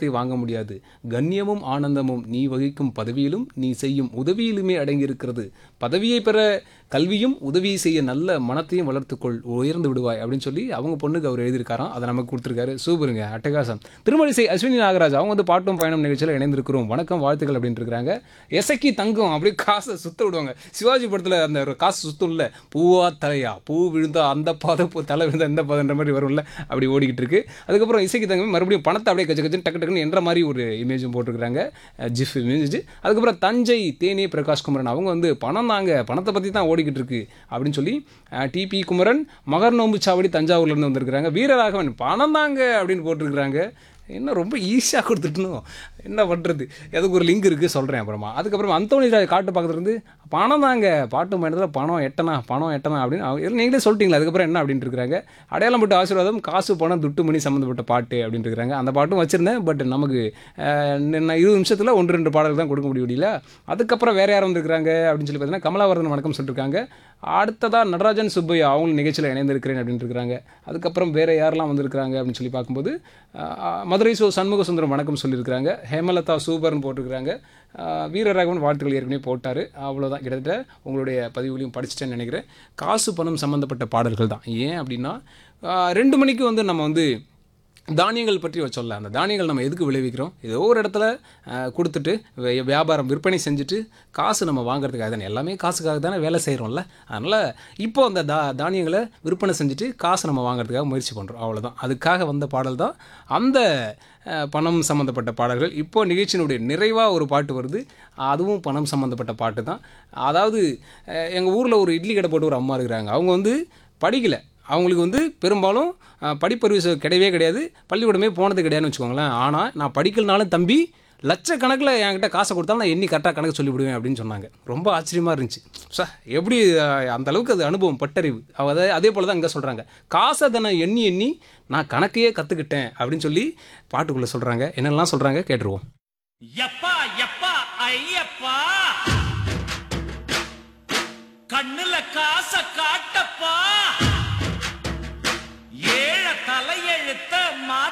கண்ணியத்தை வாங்க முடியாது கண்ணியமும் ஆனந்தமும் நீ வகிக்கும் பதவியிலும் நீ செய்யும் உதவியிலுமே அடங்கியிருக்கிறது பதவியை பெற கல்வியும் உதவி செய்ய நல்ல மனத்தையும் வளர்த்துக்கொள் உயர்ந்து விடுவாய் அப்படின்னு சொல்லி அவங்க பொண்ணுக்கு அவர் எழுதியிருக்காராம் அதை நமக்கு கொடுத்துருக்காரு சூப்பருங்க அட்டகாசம் திருமலிசை அஸ்வினி நாகராஜ் அவங்க வந்து பாட்டும் பயணம் நிகழ்ச்சியில் இணைந்திருக்கிறோம் வணக்கம் வாழ்த்துக்கள் அப்படின்ட்டு இருக்காங்க எசக்கி தங்கம் அப்படியே காசை சுத்த விடுவாங்க சிவாஜி படத்தில் அந்த ஒரு காசு சுத்தம்ல பூவா தலையா பூ விழுந்தா அந்த பாதை பூ தலை விழுந்தா இந்த பாதைன்ற மாதிரி வரும்ல அப்படி ஓடிக்கிட்டு இருக்கு அதுக்கப்புறம் இசைக்கு தங்கம் மறுபடியும் பணத்தை அப்படியே கச்ச கச்சன்னு டக்கு டக்குன்னு என்ற மாதிரி ஒரு இமேஜும் போட்டிருக்காங்க ஜிஃப் இமேஜ் அதுக்கப்புறம் தஞ்சை தேனி பிரகாஷ் குமரன் அவங்க வந்து பணம் தாங்க பணத்தை பற்றி தான் ஓடிக்கிட்டு இருக்கு அப்படின்னு சொல்லி டிபி குமரன் மகர் நோம்பு சாவடி தஞ்சாவூர்லேருந்து வந்திருக்கிறாங்க வீரராகவன் பணம் தாங்க அப்படின்னு போட்டிருக்கிறாங்க என்ன ரொம்ப ஈஸியாக கொடுத்துட்டணும் என்ன பண்ணுறது எதுக்கு ஒரு லிங்க் இருக்குது சொல்கிறேன் அப்புறமா அதுக்கப்புறமா அந்தோணி ராஜ் காட்டு பக்கத்துலேருந்து பணம் தாங்க பாட்டு பயணத்தில் பணம் எட்டனா பணம் எட்டனா அப்படின்னு அவங்க- எல்லாம் நீங்களே சொல்லிட்டீங்களா அதுக்கப்புறம் என்ன அப்படின்ட்டு இருக்கிறாங்க அடையாளம் பட்டு ஆசீர்வாதம் காசு பணம் துட்டு மணி சம்மந்தப்பட்ட பாட்டு அப்படின்ட்டு இருக்கிறாங்க அந்த பாட்டும் வச்சுருந்தேன் பட் நமக்கு அஹ், நான் இருபது நிமிஷத்தில் ஒன்று ரெண்டு பாடல் தான் கொடுக்க முடியல அதுக்கப்புறம் வேறு யார் வந்திருக்கிறாங்க அப்படின்னு சொல்லி பார்த்தீங்கன்னா கமலாவரதன் வணக்கம் சொல்லியிருக்காங்க அடுத்ததாக நடராஜன் சுப்பையா அவங்களும் நிகழ்ச்சியில் இணைந்திருக்கிறேன் அப்படின்ட்டு இருக்கிறாங்க அதுக்கப்புறம் வேறு யாரெல்லாம் வந்திருக்கிறாங்க அப்படின்னு சொல்லி பார்க்கும்போது அஹ், மதுரை சோ சண்முக சுந்தரம் வணக்கம் சொல்லியிருக்கிறாங்க ஹேமலதா சூப்பர்னு போட்டிருக்கிறாங்க அஹ், வீரராகவன் வாழ்த்துக்கள் ஏற்கனவே போட்டார் அவ்வளோதான் கிட்டத்தட்ட உங்களுடைய பதிவுலையும் படிச்சிட்டேன்னு நினைக்கிறேன் காசு பணம் சம்மந்தப்பட்ட பாடல்கள் தான் ஏன் அப்படின்னா அஹ், ரெண்டு மணிக்கு வந்து நம்ம வந்து தானியங்கள் பற்றி சொல்ல அந்த தானியங்கள் நம்ம எதுக்கு விளைவிக்கிறோம் ஏதோ ஒரு இடத்துல அஹ், கொடுத்துட்டு வி- வியாபாரம் விற்பனை செஞ்சுட்டு காசு நம்ம வாங்குறதுக்காக தானே எல்லாமே காசுக்காக தானே வேலை செய்கிறோம்ல அதனால் இப்போ அந்த தா தானியங்களை விற்பனை செஞ்சுட்டு காசு நம்ம வாங்குறதுக்காக முயற்சி பண்ணுறோம் அவ்வளோதான் அதுக்காக வந்த பாடல் தான் அந்த அஹ், பணம் சம்மந்தப்பட்ட பாடல்கள் இப்போ நிகழ்ச்சியினுடைய நிறைவாக ஒரு பாட்டு வருது அதுவும் பணம் சம்மந்தப்பட்ட பாட்டு தான் அதாவது எங்கள் ஊரில் ஒரு இட்லி கடை போட்டு ஒரு அம்மா இருக்கிறாங்க அவங்க வந்து படிக்கலை அவங்களுக்கு வந்து பெரும்பாலும் அஹ், படிப்பறிவு ச- கிடையவே கிடையாது பள்ளிக்கூடமே போனது கிடையாதுன்னு வச்சுக்கோங்களேன் ஆனால் நான் படிக்கலனாலும் தம்பி லட்சக்கணக்கில் என்கிட்ட காசை கொடுத்தாலும் நான் எண்ணி கரெக்டாக கணக்கு சொல்லிவிடுவேன் அப்படின்னு சொன்னாங்க ரொம்ப ஆச்சரியமாக இருந்துச்சு சார் எப்படி அஹ், அந்த அளவுக்கு அது அனுபவம் பட்டறிவு அவ அதே அதே போல் தான் இங்கே சொல்கிறாங்க காசை தானே எண்ணி எண்ணி நான் கணக்கையே கற்றுக்கிட்டேன் அப்படின்னு சொல்லி பாட்டுக்குள்ளே சொல்கிறாங்க என்னெல்லாம் சொல்கிறாங்க கேட்டுருவோம் எப்பா எப்பா ஐயப்பா கண்ணுல காச காட்டப்பா